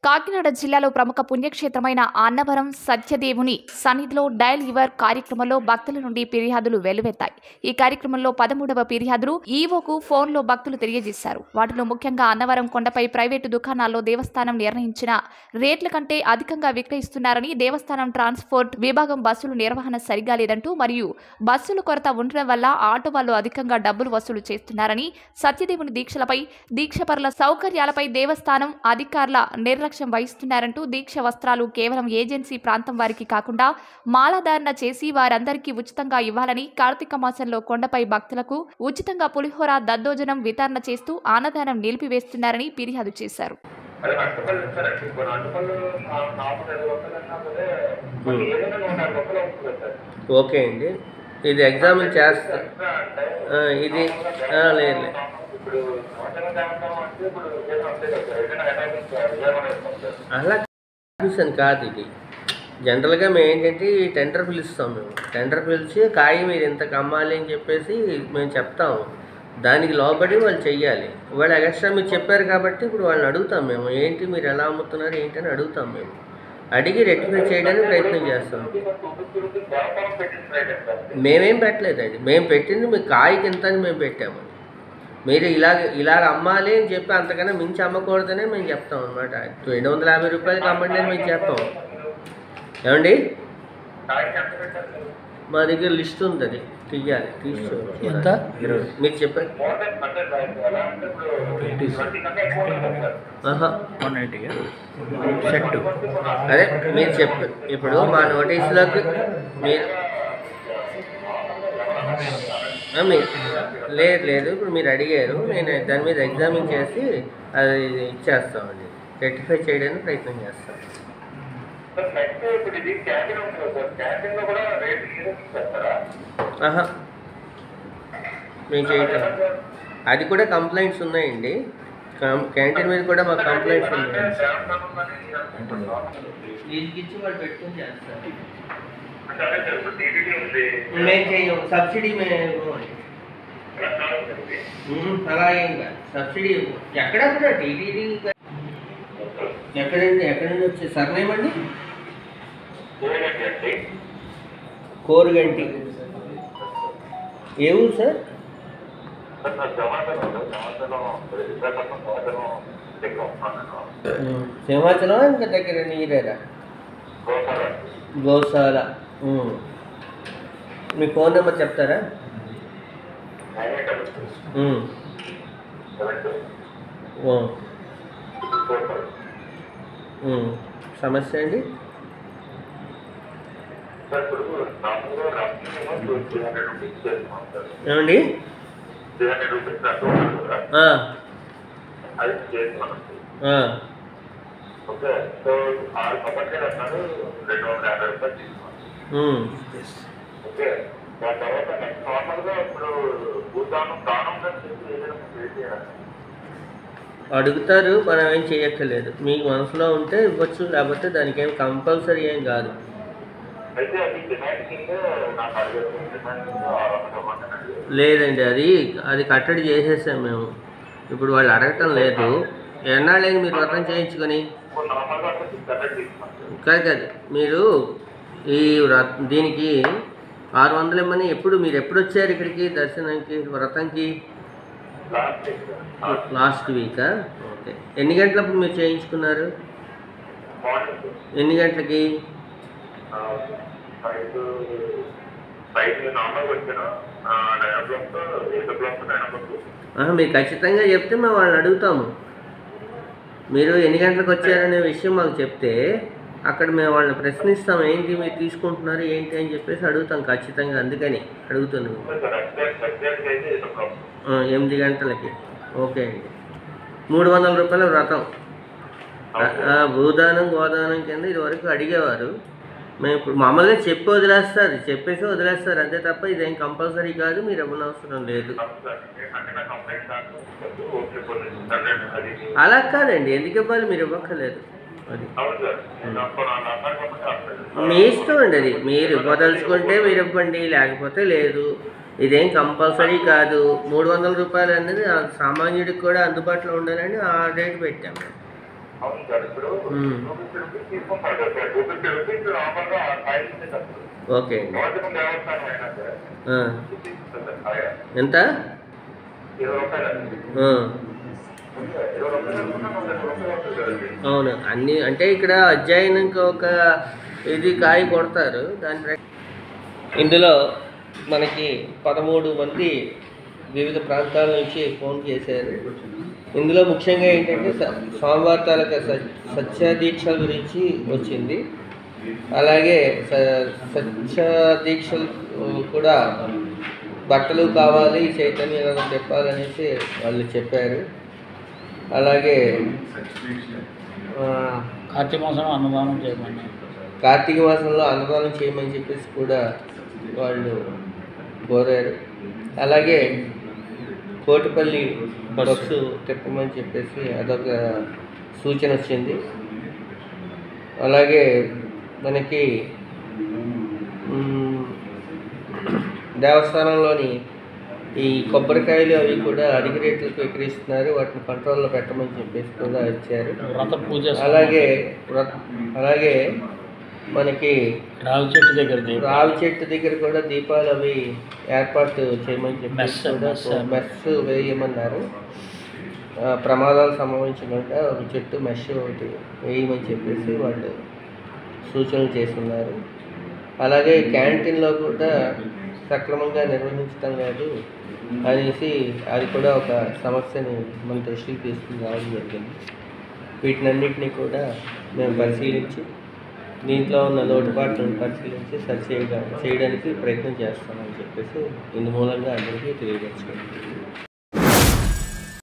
కాకినాడ జిల్లాలో ప్రముఖ పుణ్యక్షేత్రమైన అన్నవరం సత్యదేవుని సన్నిధిలో డయల్ యువర్ కార్యక్రమంలో భక్తుల నుండి ఫిర్యాదులు వెల్లువెత్తాయి ఈ కార్యక్రమంలో పదమూడవ ఫిర్యాదులు ఈవోకు ఫోన్లో భక్తులు తెలియజేశారు వాటిలో ముఖ్యంగా అన్నవరం కొండపై ప్రైవేటు దుకాణాల్లో దేవస్థానం నిర్ణయించిన రేట్ల కంటే అధికంగా విక్రయిస్తున్నారని దేవస్థానం ట్రాన్స్పోర్ట్ విభాగం బస్సులు నిర్వహణ సరిగా లేదంటూ మరియు బస్సుల కొరత ఉండడం వల్ల ఆటో వాళ్ళు అధికంగా డబ్బులు వసూలు చేస్తున్నారని సత్యదేవుని దీక్షలపై దీక్షపరుల సౌకర్యాలపై దేవస్థానం అధికారుల నిర్లక్ష్యం వహిస్తున్నారంటూ దీక్ష వస్త్రాలు కేవలం ఏజెన్సీ ప్రాంతం వారికి కాకుండా మాలాధారణ చేసి వారందరికీ ఉచితంగా ఇవ్వాలని కార్తీక మాసంలో కొండపై భక్తులకు ఉచితంగా పులిహోర దద్దోజనం వితరణ చేస్తూ అన్నదానం నిలిపివేస్తున్నారని ఫిర్యాదు చేశారు అదే అట్టుపల్లి ఇస్తారండి కొన్ని అట్టుపళ్ళు నాలుగు ఐదు రూపాయలు అన్నా సరే మనకి ఏదైనా నూట యాభై రూపాయలు అవుతుంది సార్ ఓకే అండి ఇది ఎగ్జామిన్ చేస్తా ఎక్స్ట్రా అంటే ఆ, ఇది ఆ, లేదు లేదు ఇప్పుడు సంవత్సరం చేస్తాం అంటే ఇప్పుడు ఉద్యోగం అంతే కదా సార్ ఏదైనా అటాక్ విజయవాడ వేస్తాం సార్ అలా కమిషన్ కాదు ఇది జనరల్గా మేము ఏంటంటే ఈ టెండర్ పిలుస్తాం మేము టెండర్ పిలిచి కాయ మీరు ఇంతకు అమ్మాలి అని చెప్పేసి మేము చెప్తాము దానికి లోబడి వాళ్ళు చెయ్యాలి వాళ్ళు ఎక్స్ట్రా మీరు చెప్పారు కాబట్టి ఇప్పుడు వాళ్ళని అడుగుతాం మేము ఏంటి మీరు ఎలా అమ్ముతున్నారు ఏంటి అని అడుగుతాం మేము అడిగి రెక్టిఫై చేయడానికి ప్రయత్నం చేస్తాం చూపించి వ్యాపారం పెట్టింది రైట్ సార్ మేమేం పెట్టలేదండి మేము పెట్టింది మీ కాయకి ఇంత అని మేము పెట్టాము మీరు ఇలాగ ఇలాగ అమ్మాలి అని చెప్పి అంతకన్నా మించి అమ్మకూడదనే మేము చెప్తాం అనమాట రెండు వందల యాభై రూపాయలకి అమ్మండి అని మేము చెప్పాం ఏమండి కాయకి ఎంత పెట్టారు సార్? మా దగ్గర లిస్ట్ ఉంది అది తీయాలి తీసి ఎంత? మీరు చెప్పారు మోర్ దెన్ అంటే ఎలా అంటే ఇప్పుడు ట్వంటీ కంటే ఎక్కువ ఉంటుంది సార్ ఆహా వన్ ఎయిటీ షర్ట్ అదే మీరు చెప్ప ఇప్పుడు మా నోటీసులోకి మీరు ఆ, మీ- లేదు లేదు ఇప్పుడు మీరు అడిగారు నేను దాని మీద ఎగ్జామిన్ చేసి అది ఇచ్చేస్తామండి రెక్టిఫై చేయడానికి ప్రయత్నం చేస్తాం సార్ నెక్స్ట్ ఇప్పుడు ఇది క్యాంటీన్ ఉంటుంది సార్ క్యాంటీన్ లో కూడా రేట్ చేస్తారా ఆహా మేము చేయటం అది కూడా కంప్లైంట్స్ ఉన్నాయండి క్యాంటీన్ మీద కూడా మాకు కంప్లైంట్స్ ఉన్నాయి వీళ్ళకి ఇచ్చి వాళ్ళు పెట్టుకొని చేస్తారు అంటే అదే సార్ ఇప్పుడు టీటీడీ ఉంది మేము చేయం సబ్సిడీ మేము ఇవ్వమండి. ఉమ్, అలాగే ఇంకా సబ్సిడీ ఇవ్వం. ఎక్కడ కూడా టీటీడీ ఎక్కడండి ఎక్కడ నుండి వచ్చే సర్నేమ్ అండి ఏంటంటే అండి కోరుగంటి ఏ ఊరు సార్ సార్ నా జమాతలో జమాతలో విశాఖపట్నం జమాతలో దగ్గర ఉన్నాను ఉమ్, సింహాచలం ఇంకా దగ్గర నీరేరా గోపాల గోశాల ఉమ్. మీ ఫోన్ నెంబర్ చెప్తారా nine eight um, seven two um, four five um. సమస్య అండి సార్ ఇప్పుడు మామూలుగా రఫ్నేమో త్రీ హండ్రెడ్ రూపీస్ చేస్తున్నాం సార్ ఏమండి త్రీ హండ్రెడ్ రూపీస్ తక్కువ ఉంటుంది సార్ ఆ, అది చేస్తున్నాం ఆ. ఓకే సో ఆరు కొబ్బరికాయలు అన్నారు రెండు వందల యాభై రూపాయలు తీసుకున్నాం ఉమ్. ఓకే దాని తర్వాత నెక్స్ట్ నార్మల్గా ఇప్పుడు భూతానం దానం అని చెప్పి ఏదైనా పే చేయాలి అడుగుతారు మనం ఏం చేయక్కర్లేదు మీకు మనసులో ఉంటే ఇవ్వచ్చు లేకపోతే దానికి ఏం కంపల్సరీ ఏం కాదు అయితే అది డిమాండ్ కింద నాకు అడిగారు డిమాండ్ కింద ఆరు వందలు ఇవ్వమని అడిగారు లేదండి అది అది కట్టడి చేసేసాం మేము ఇప్పుడు వాళ్ళు అడగటం లేదు ఎన్నాళ్ళైంది మీరు వ్రతం చేయించుకొని ఇప్పుడు నార్మల్గా అక్కడ సిక్స్ హండ్రెడ్ తీసుకున్నాం కాదు కాదు మీరు ఈ వ్రత దీనికి ఆరు వందలు ఇమ్మని ఎప్పుడు మీరు ఎప్పుడు వచ్చారు ఇక్కడికి దర్శనానికి వ్రతంకి లాస్ట్ లాస్ట్ వీకా ఓకే ఎన్ని గంటలప్పుడు మీరు చేయించుకున్నారు మార్నింగ్ ఎన్ని గంటలకి ఫైవ్ ఫైవ్ నార్మల్గా వచ్చాను nine o'clock eight o'clock nine o'clock ఆహా, మీరు ఖచ్చితంగా చెప్తే మేము వాళ్ళని అడుగుతాము మీరు ఎన్ని గంటలకు వచ్చారనే విషయం మాకు చెప్తే అక్కడ మేము వాళ్ళని ప్రశ్నిస్తాం ఏంటి మీరు తీసుకుంటున్నారు ఏంటి అని చెప్పేసి అడుగుతాం ఖచ్చితంగా అందుకని అడుగుతున్నాము సార్ ఎగ్జాక్ట్ ఎగ్జాక్ట్ అయితే ఎయిట్ ఓ క్లాక్ ఆ, ఎనిమిది గంటలకి ఓకే అండి మూడు వందల రూపాయల వ్రతం ఆ, ఆ, భూదానం గోదానం కింద ఇదివరకు అడిగేవారు మేము ఇప్పుడు మామూలుగా చెప్పి వదిలేస్తారు చెప్పేసి వదిలేస్తారు అంతే తప్ప ఇదేం కంపల్సరీ కాదు మీరు ఇవ్వనవసరం లేదు అంటే నా కంప్లైంట్ దాంట్లో ఓకే కొన్ని హండ్రెడ్ అది అలా కాదండి ఎందుకు ఇవ్వాలి మీరు ఇవ్వక్కర్లేదు అది అవును సార్ నేను అప్పుడు నా నంబర్ పంపితే అప్పుడు మీ ఇష్టం అండి అది మీరు ఇవ్వదలుచుకుంటే మీరు ఇవ్వండి లేకపోతే లేదు ఇదేం కంపల్సరీ కాదు మూడు వందల రూపాయలు అనేది ఆ సామాన్యుడికి కూడా అందుబాటులో ఉండాలని ఆ రేట్ పెట్టాము అవును సార్ ఇప్పుడు మ్మ్. టూ ఫిఫ్టీ రూపీస్ తీసుకుంటారు కదా సార్ టూ ఫిఫ్టీ రూపీస్ నార్మల్గా కాయ ఇచ్చేటప్పుడు ఓకే అండి గవర్నమెంట్ దేవస్థానం అయినా సార్ ఆ, తీసుకుంటారు సార్ కాయ ఎంత ఇరవై రూపాయలు ఆ, ఇరవై రూపాయలు అనుకున్నా నూట ఇరవై రూపాయలు వస్తుంది కదండి అవును అన్ని అంటే ఇక్కడ అధ్యయనంకి ఒక ఇది కాయ కొడతారు దాని ప్రకారం ఇందులో మనకి పదమూడు మంది వివిధ ప్రాంతాల నుంచి ఫోన్ చేశారు ఇందులో ముఖ్యంగా ఏంటంటే స- స్వామివారి తాలూకా స- సత్య దీక్షల గురించి వచ్చింది అలాగే స- సత్య దీక్షలు కూడా బట్టలు కావాలి చైతన్యం చెప్పాలనేసి వాళ్ళు చెప్పారు అలాగే ఆ, కార్తీక మాసం అన్నదానం చేయమని కార్తీక మాసంలో అన్నదానం చేయమని చెప్పేసి కూడా వాళ్ళు కోరారు అలాగే కోటిపల్లి బస్సు తిప్పమని చెప్పేసి అదొక సూచన వచ్చింది అలాగే మనకి మ్, దేవస్థానంలోని ఈ కొబ్బరికాయలు అవి కూడా అధిక రేట్లకు విక్రయిస్తున్నారు వాటిని కంట్రోల్లో పెట్టమని చెప్పేసి కూడా ఇచ్చారు వ్రత పూజ అలాగే వ్రత- అలాగే మనకి రావి చెట్టు దగ్గర దీపం. రావి చెట్టు దగ్గర కూడా దీపాలు అవి ఏర్పాటు చేయమని చెప్పేసి మెస్, కూడా మెస్. మెస్ వేయమన్నారు ఆ, ప్రమాదాలు సంభవించకుండా ఒక చెట్టు మెష్ ఒకటి వేయమని చెప్పేసి వాళ్ళు సూచనలు చేస్తున్నారు అలాగే క్యాంటీన్లో కూడా సక్రమంగా నిర్వహించడం లేదు అనేసి అది కూడా ఒక సమస్యని మన దృష్టికి తీసుకుని రావడం జరిగింది వీటినన్నింటినీ కూడా మేము పరిశీలించి దీంట్లో ఉన్న లోటుపాట్లను పరిశీలించి సరి చేయగా చేయడానికి ప్రయత్నం చేస్తామని చెప్పేసి ఇందు మూలంగా అందరికీ తెలియజేస్తున్నాం